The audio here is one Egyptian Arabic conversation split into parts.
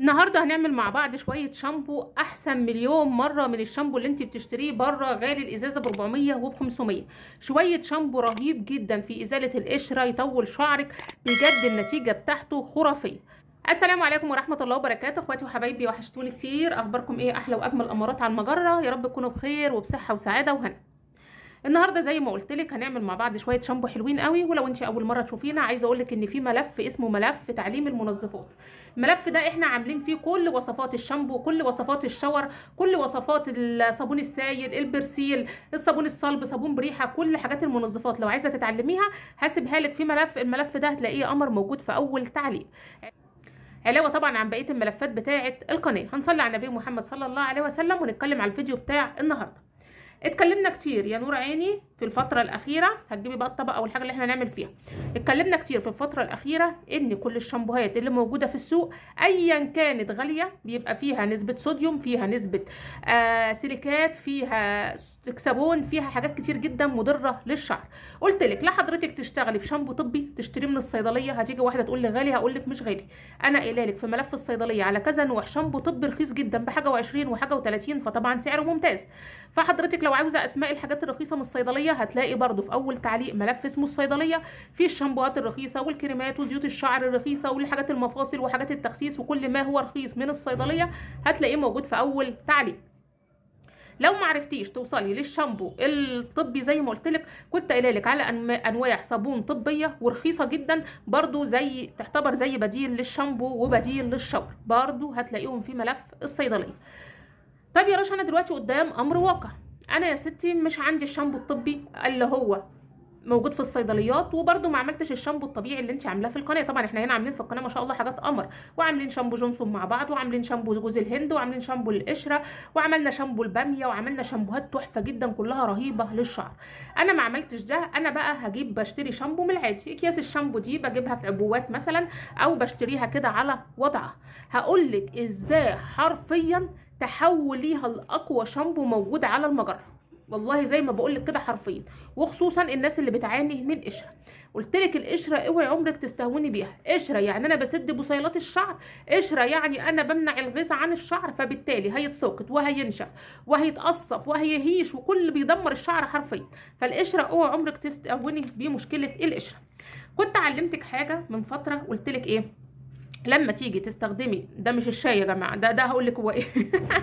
النهارده هنعمل مع بعض شويه شامبو احسن مليون مره من الشامبو اللي انت بتشتريه بره غالي الازازه ب 400 وب 500 شويه شامبو رهيب جدا في ازاله القشره يطول شعرك بجد النتيجه بتاعته خرافيه السلام عليكم ورحمه الله وبركاته اخواتي وحبايبي وحشتوني كتير اخباركم ايه احلى واجمل امارات على المجره يا رب تكونوا بخير وبصحه وسعاده وهنا النهارده زي ما قلت لك هنعمل مع بعض شويه شامبو حلوين قوي ولو انت اول مره تشوفينا عايزه اقول لك ان في ملف اسمه ملف تعليم المنظفات الملف ده احنا عاملين فيه كل وصفات الشامبو كل وصفات الشاور كل وصفات الصابون السائل البرسيل الصابون الصلب صابون بريحه كل حاجات المنظفات لو عايزه تتعلميها هسيبها لك في ملف الملف ده هتلاقيه قمر موجود في اول تعليق علاوه طبعا عن بقيه الملفات بتاعه القناه هنصلي على النبي محمد صلى الله عليه وسلم ونتكلم على الفيديو بتاع النهارده اتكلمنا كتير يا نور عيني في الفترة الأخيرة هتجيبي بقى الطبق أو الحاجة اللي احنا هنعمل فيها اتكلمنا كتير في الفترة الأخيرة إن كل الشامبوهات اللي موجودة في السوق أيا كانت غالية بيبقى فيها نسبة صوديوم فيها نسبة آه سيليكات فيها تكسبون فيها حاجات كتير جدا مضره للشعر قلت لك لا حضرتك تشتغلي بشامبو طبي تشتريه من الصيدليه هتيجي واحده تقول لي غالي هقول لك مش غالي انا قايله لك في ملف الصيدليه على كذا نوع شامبو طبي رخيص جدا بحاجه و20 وحاجه و30 فطبعا سعره ممتاز فحضرتك لو عاوزه اسماء الحاجات الرخيصه من الصيدليه هتلاقي برده في اول تعليق ملف اسمه الصيدليه فيه الشامبوهات الرخيصه والكريمات وزيوت الشعر الرخيصه والحاجات المفاصل وحاجات التخسيس وكل ما هو رخيص من الصيدليه هتلاقيه موجود في اول تعليق لو ما عرفتيش توصلي للشامبو الطبي زي ما قلت لك كنت قايله لك على انواع صابون طبيه ورخيصه جدا برضو زي تعتبر زي بديل للشامبو وبديل للشاور برضو هتلاقيهم في ملف الصيدليه طب يا رشا انا دلوقتي قدام امر واقع انا يا ستي مش عندي الشامبو الطبي اللي هو موجود في الصيدليات وبرده ما عملتش الشامبو الطبيعي اللي انت عاملاه في القناه طبعا احنا هنا عاملين في القناه ما شاء الله حاجات قمر وعاملين شامبو جونسون مع بعض وعاملين شامبو جوز الهند وعاملين شامبو القشره وعملنا شامبو الباميه وعملنا شامبوهات تحفه جدا كلها رهيبه للشعر انا ما عملتش ده انا بقى هجيب بشتري شامبو من العادي اكياس الشامبو دي بجيبها في عبوات مثلا او بشتريها كده على وضعها هقول لك ازاي حرفيا تحوليها لاقوى شامبو موجود على المجره والله زي ما بقول لك كده حرفيا وخصوصا الناس اللي بتعاني من قشره قلت لك القشره اوعي عمرك تستهوني بيها قشره يعني انا بسد بصيلات الشعر قشره يعني انا بمنع الغذاء عن الشعر فبالتالي هيتساقط وهينشف وهيتقصف وهيهيش وكل اللي بيدمر الشعر حرفيا فالقشره اوعي عمرك تستهوني بمشكله القشره كنت علمتك حاجه من فتره قلت لك ايه لما تيجي تستخدمي ده مش الشاي يا جماعه ده ده هقول لك هو ايه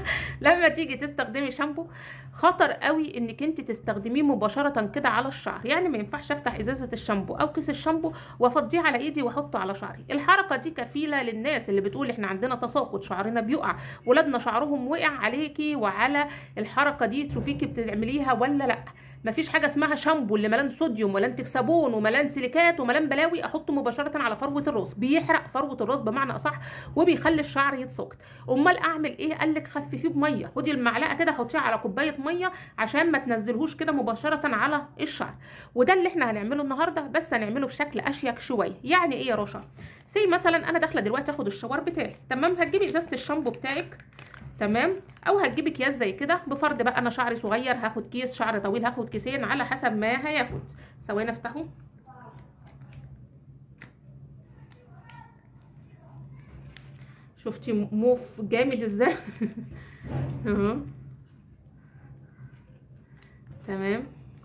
لما تيجي تستخدمي شامبو خطر قوي انك انت تستخدميه مباشره كده على الشعر يعني ما ينفعش افتح ازازه الشامبو او كيس الشامبو وافضيه على ايدي واحطه على شعري الحركه دي كفيله للناس اللي بتقول احنا عندنا تساقط شعرنا بيقع ولادنا شعرهم وقع عليكي وعلى الحركه دي تشوفيكي بتعمليها ولا لا مفيش حاجه اسمها شامبو اللي ملان صوديوم ملان تكسبون وملان سيليكات وملان بلاوي احطه مباشره على فروه الراس بيحرق فروه الراس بمعنى اصح وبيخلي الشعر يتساقط امال اعمل ايه قال لك خففيه بميه خدي المعلقه كده حطيها على كوبايه ميه عشان ما تنزلهوش كده مباشره على الشعر وده اللي احنا هنعمله النهارده بس هنعمله بشكل اشيك شويه يعني ايه يا رشا زي مثلا انا داخله دلوقتي اخد الشاور بتاعي تمام هتجيبي ازازه الشامبو بتاعك تمام او هتجيبي اكياس زي كده بفرض بقى انا شعري صغير هاخد كيس شعر طويل هاخد كيسين على حسب ما هياخد ثواني افتحه شفتي موف جامد ازاي اهو تمام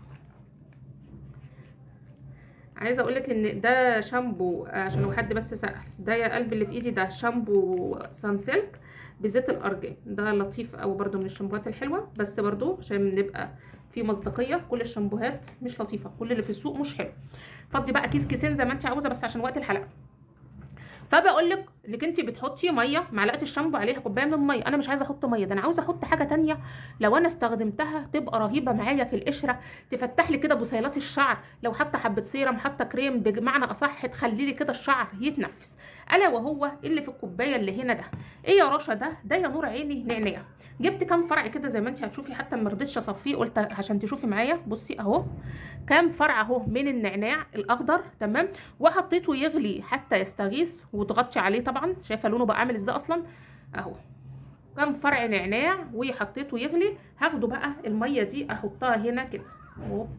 عايزه اقولك ان ده شامبو عشان لو حد بس سأل ده يا قلب اللي في ايدي ده شامبو سانسيلك بزيت الارجان ده لطيف قوي برده من الشامبوهات الحلوه بس برده عشان نبقى في مصداقيه كل الشامبوهات مش لطيفه كل اللي في السوق مش حلو فضي بقى كيس كيسين زي ما انت عاوزه بس عشان وقت الحلقه فبقول لك انك انت بتحطي ميه معلقه الشامبو عليها كوبايه من الميه انا مش عايزه احط ميه ده انا عاوزه احط حاجه تانية لو انا استخدمتها تبقى رهيبه معايا في القشره تفتح لي كده بصيلات الشعر لو حاطه حبه سيرم حاطه كريم بمعنى اصح تخلي لي كده الشعر يتنفس الا وهو اللي في الكوبايه اللي هنا ده ايه يا رشا ده ده يا نور عيني نعناع جبت كام فرع كده زي ما انت هتشوفي حتى ما رضيتش اصفيه قلت عشان تشوفي معايا بصي اهو كام فرع اهو من النعناع الاخضر تمام وحطيته يغلي حتى يستغيث وتغطي عليه طبعا شايفه لونه بقى عامل ازاي اصلا اهو كام فرع نعناع وحطيته يغلي هاخده بقى الميه دي احطها هنا كده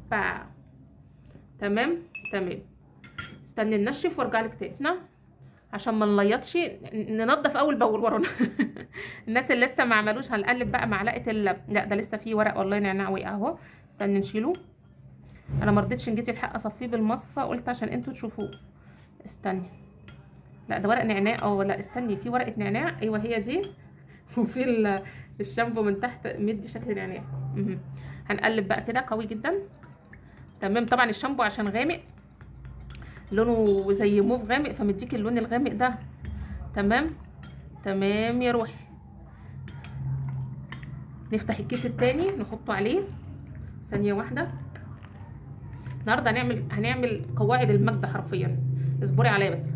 هوبا تمام تمام استني ننشف وارجع لك تاني عشان ما نليطش ن- ننضف اول باول ورانا الناس اللي لسه ما عملوش هنقلب بقى معلقه ال... لا ده لسه فيه ورق والله نعناع وقع اهو استنى نشيله انا ما رضيتش نجيت الحق اصفيه بالمصفى قلت عشان انتوا تشوفوه استني لا ده ورق نعناع اه لا استني في ورقه نعناع ايوه هي دي وفي ال- الشامبو من تحت مدي شكل نعناع مهم. هنقلب بقى كده قوي جدا تمام طبعا الشامبو عشان غامق لونه زي موف غامق فمديك اللون الغامق ده تمام تمام يا روحي نفتح الكيس التاني نحطه عليه ثانية واحدة النهارده هنعمل هنعمل قواعد المجد حرفيا اصبري عليا بس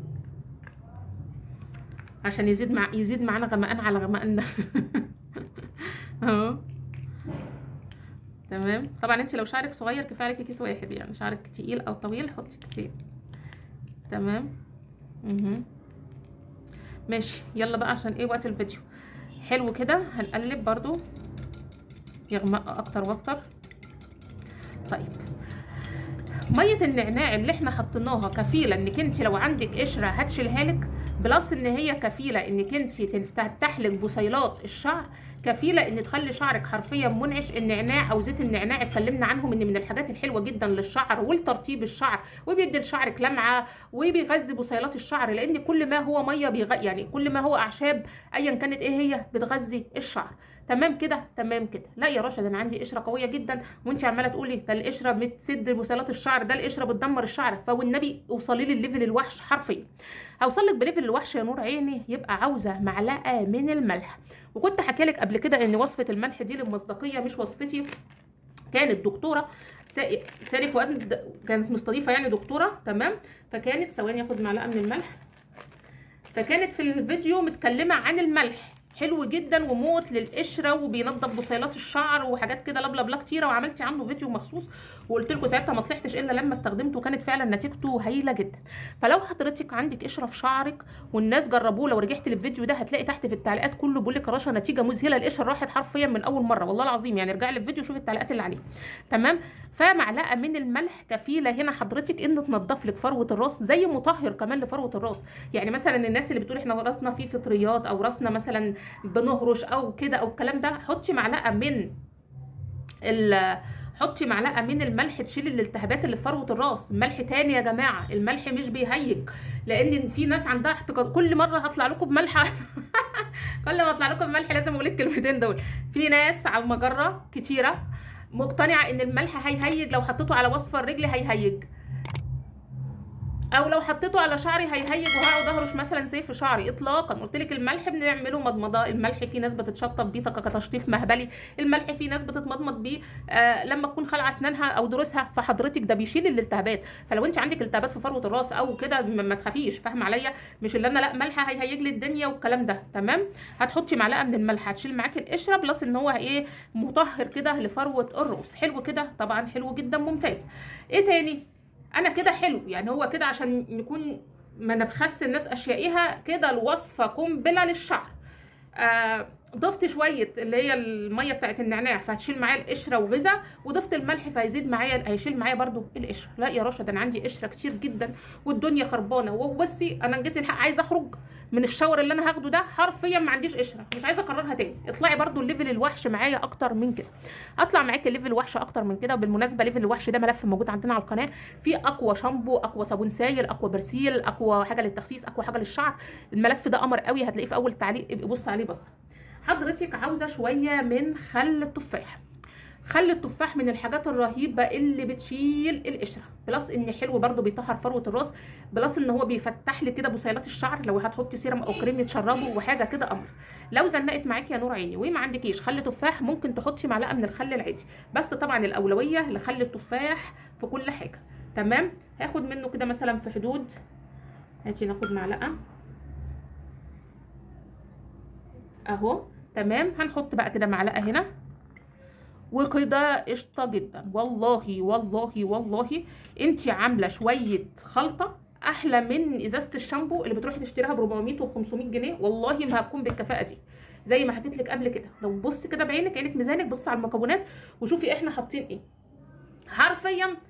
عشان يزيد مع يزيد معانا غمقان على غمقنا اهو تمام طبعا انت لو شعرك صغير كفايه عليكي كيس واحد يعني شعرك تقيل او طويل حطي كتير تمام مهم. ماشي يلا بقى عشان ايه وقت الفيديو حلو كده هنقلب برضو يغمق اكتر واكتر طيب ميه النعناع اللي احنا حطيناها كفيله انك انت لو عندك قشره هتشيلها لك بلس ان هي كفيله انك انت تفتح لك بصيلات الشعر كفيله ان تخلي شعرك حرفيا منعش النعناع او زيت النعناع اتكلمنا عنهم ان من الحاجات الحلوه جدا للشعر ولترطيب الشعر وبيدي لشعرك لمعه وبيغذي بصيلات الشعر لان كل ما هو ميه بيغ... يعني كل ما هو اعشاب ايا كانت ايه هي بتغذي الشعر تمام كده تمام كده لا يا رشا ده انا عندي قشره قويه جدا وانت عماله تقولي ده القشره بتسد بصيلات الشعر ده القشره بتدمر الشعر فوالنبي اوصلي لي الليفل الوحش حرفيا هوصل لك بليفل الوحش يا نور عيني يبقى عاوزه معلقه من الملح وكنت حكي لك قبل كده ان وصفه الملح دي للمصداقيه مش وصفتي كانت دكتوره سا- سالي فؤاد كانت مستضيفه يعني دكتوره تمام فكانت ثواني اخد معلقه من الملح فكانت في الفيديو متكلمه عن الملح حلو جدا وموت للقشره وبينضف بصيلات الشعر وحاجات كده لبلا بلا كتيره وعملت عنه فيديو مخصوص وقلت لكم ساعتها ما طلعتش الا لما استخدمته وكانت فعلا نتيجته هايله جدا فلو حضرتك عندك قشره في شعرك والناس جربوه لو رجعت للفيديو ده هتلاقي تحت في التعليقات كله بيقول لك يا رشا نتيجه مذهله القشره راحت حرفيا من اول مره والله العظيم يعني ارجعي للفيديو شوفي التعليقات اللي عليه تمام فمعلقه من الملح كفيله هنا حضرتك ان تنضف لك فروه الراس زي مطهر كمان لفروه الراس يعني مثلا الناس اللي بتقول احنا راسنا فيه فطريات او راسنا مثلا بنهرش او كده او الكلام ده حطي معلقه من ال حطي معلقه من الملح تشيل الالتهابات اللي في فروه الراس ملح تاني يا جماعه الملح مش بيهيج لان في ناس عندها احتقان كل مره هطلع لكم بملح كل ما اطلع لكم بملح لازم اقول الكلمتين دول في ناس على المجره كتيره مقتنعه ان الملح هيهيج لو حطيته على وصفه الرجل هيهيج او لو حطيته على شعري هيهيج وهقعد اهرش مثلا زي في شعري اطلاقا قلت لك الملح بنعمله مضمضه الملح في ناس بتتشطب بيه تك- كتشطيف مهبلي الملح في ناس بتتمضمض بيه آه لما تكون خالعه اسنانها او ضروسها فحضرتك ده بيشيل الالتهابات فلو انت عندك التهابات في فروه الراس او كده ما ما تخافيش فاهم عليا مش اللي انا لا ملح هيهيج لي الدنيا والكلام ده تمام هتحطي معلقه من الملح هتشيل معاكي القشره بلس ان هو ايه مطهر كده لفروه الراس حلو كده طبعا حلو جدا ممتاز ايه تاني انا كده حلو يعني هو كده عشان نكون ما نبخس الناس اشيائها كده الوصفه قنبله للشعر آه ضفت شويه اللي هي الميه بتاعت النعناع فهتشيل معايا القشره وغذاء وضفت الملح فهيزيد معايا هيشيل معايا برده القشره لا يا رشا ده انا عندي قشره كتير جدا والدنيا خربانه وبصي انا جيت الحق عايزه اخرج من الشاور اللي انا هاخده ده حرفيا ما عنديش قشره مش عايزه اكررها تاني اطلعي برده الليفل الوحش معايا اكتر من كده اطلع معاكي الليفل وحش اكتر من كده وبالمناسبه ليفل الوحش ده ملف موجود عندنا على القناه في اقوى شامبو اقوى صابون سايل اقوى برسيل اقوى حاجه للتخسيس اقوى حاجه للشعر الملف ده قمر قوي هتلاقيه في اول تعليق ابقي بص عليه بص حضرتك عاوزه شويه من خل التفاح خل التفاح من الحاجات الرهيبه اللي بتشيل القشره بلس ان حلو برده بيطهر فروه الراس بلس ان هو بيفتح لي كده بصيلات الشعر لو هتحطي سيرم او كريم تشربه وحاجه كده امر لو زنقت معاكي يا نور عيني وما عندكيش خل تفاح ممكن تحطي معلقه من الخل العادي بس طبعا الاولويه لخل التفاح في كل حاجه تمام هاخد منه كده مثلا في حدود هاتي ناخد معلقه اهو تمام هنحط بقى كده معلقه هنا وكده قشطه جدا والله والله والله انت عامله شويه خلطه احلى من ازازه الشامبو اللي بتروحي تشتريها ب 400 و 500 جنيه والله ما هتكون بالكفاءه دي زي ما حكيت لك قبل كده لو بصي كده بعينك عينك ميزانك بصي على المكونات وشوفي احنا حاطين ايه حرفيا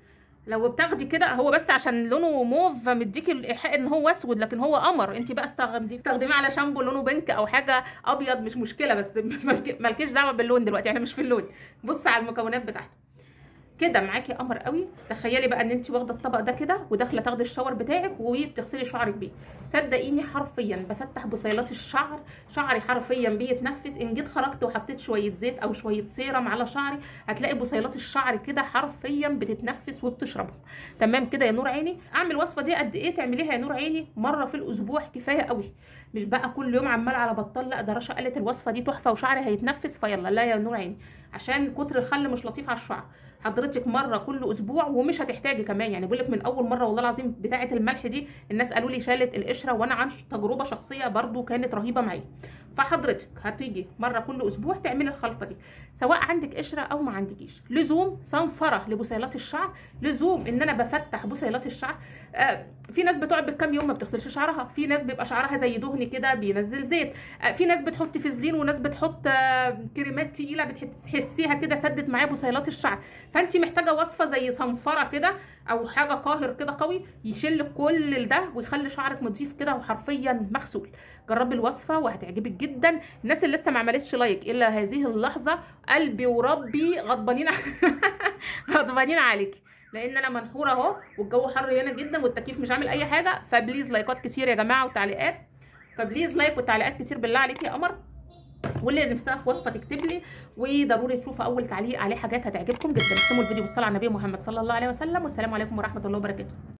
لو بتاخدي كده هو بس عشان لونه موف مديكي الايحاء ان هو اسود لكن هو قمر انت بقى استخدمي استخدميه على شامبو لونه بينك او حاجه ابيض مش مشكله بس مالك- مالكيش دعوه باللون دلوقتي احنا مش في اللون بص على المكونات بتاعته كده معاكي قمر قوي تخيلي بقى ان انت واخده الطبق ده كده وداخله تاخدي الشاور بتاعك وبتغسلي شعرك بيه صدقيني حرفيا بفتح بصيلات الشعر شعري حرفيا بيتنفس ان جيت خرجت وحطيت شويه زيت او شويه سيرم على شعري هتلاقي بصيلات الشعر كده حرفيا بتتنفس وبتشربهم تمام كده يا نور عيني اعمل الوصفه دي قد ايه تعمليها يا نور عيني مره في الاسبوع كفايه قوي مش بقى كل يوم عمال على بطال لا ده رشا قالت الوصفه دي تحفه وشعري هيتنفس فيلا لا يا نور عيني عشان كتر الخل مش لطيف على الشعر حضرتك مره كل اسبوع ومش هتحتاجي كمان يعني بقول لك من اول مره والله العظيم بتاعه الملح دي الناس قالوا لي شالت القشره وانا عن تجربه شخصيه برضو كانت رهيبه معايا فحضرتك هتيجي مره كل اسبوع تعملي الخلطه دي سواء عندك قشره او ما عندكيش لزوم صنفره لبصيلات الشعر لزوم ان انا بفتح بصيلات الشعر آه في ناس بتقعد بالكام يوم ما بتغسلش شعرها في ناس بيبقى شعرها زي دهن كده بينزل زيت آه في ناس بتحط فازلين وناس بتحط آه كريمات تقيله بتحسيها كده سدت معايا بصيلات الشعر فانت محتاجه وصفه زي صنفره كده او حاجه قاهر كده قوي يشيل كل ده ويخلي شعرك نظيف كده وحرفيا مغسول جربي الوصفه وهتعجبك جدا الناس اللي لسه ما عملتش لايك الا هذه اللحظه قلبي وربي غضبانين غضبانين عليكي لان انا منحوره اهو والجو حر هنا جدا والتكييف مش عامل اي حاجه فبليز لايكات كتير يا جماعه وتعليقات فبليز لايك وتعليقات كتير بالله عليكي يا قمر واللي نفسها في وصفه تكتب لي وضروري تشوفوا اول تعليق عليه حاجات هتعجبكم جدا استموا الفيديو بالصلاه على النبي محمد صلى الله عليه وسلم والسلام عليكم ورحمه الله وبركاته